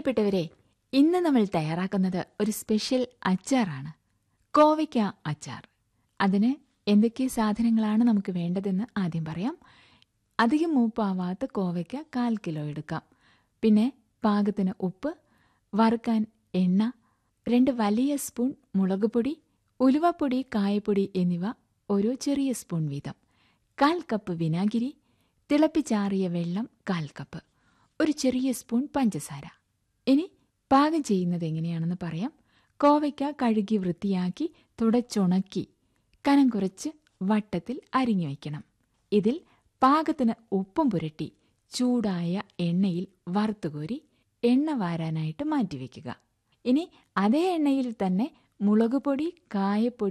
പ്രിയപ്പെട്ടവരെ ഇന്ന് നമ്മൾ തയ്യാറാക്കുന്നത് ഒരു സ്പെഷ്യൽ അച്ചാറാണ് കോവയ്ക്ക അച്ചാർ അതിന് എന്തൊക്കെ സാധനങ്ങളാണ് നമുക്ക് വേണ്ടതെന്ന് ആദ്യം പറയാം അധികം മൂപ്പാവാത്ത കോവയ്ക്ക കാൽ കിലോ എടുക്കാം പിന്നെ പാകത്തിന് ഉപ്പ് വറുക്കാൻ എണ്ണ രണ്ട് വലിയ സ്പൂൺ മുളകുപൊടി ഉലുവപ്പൊടി കായപ്പൊടി എന്നിവ ഓരോ ചെറിയ സ്പൂൺ വീതം കാൽ കപ്പ് വിനാഗിരി തിളപ്പിച്ചാറിയ വെള്ളം കാൽ കപ്പ് ഒരു ചെറിയ സ്പൂൺ പഞ്ചസാര ഇനി പാകം ചെയ്യുന്നത് എങ്ങനെയാണെന്ന് പറയാം കോവയ്ക്ക കഴുകി വൃത്തിയാക്കി തുടച്ചുണക്കി കനം കുറച്ച് വട്ടത്തിൽ അരിഞ്ഞു വയ്ക്കണം ഇതിൽ പാകത്തിന് ഉപ്പും പുരട്ടി ചൂടായ എണ്ണയിൽ വറുത്തുകോരി എണ്ണ വാരാനായിട്ട് മാറ്റിവെക്കുക ഇനി അതേ എണ്ണയിൽ തന്നെ മുളകുപൊടി കായപ്പൊടി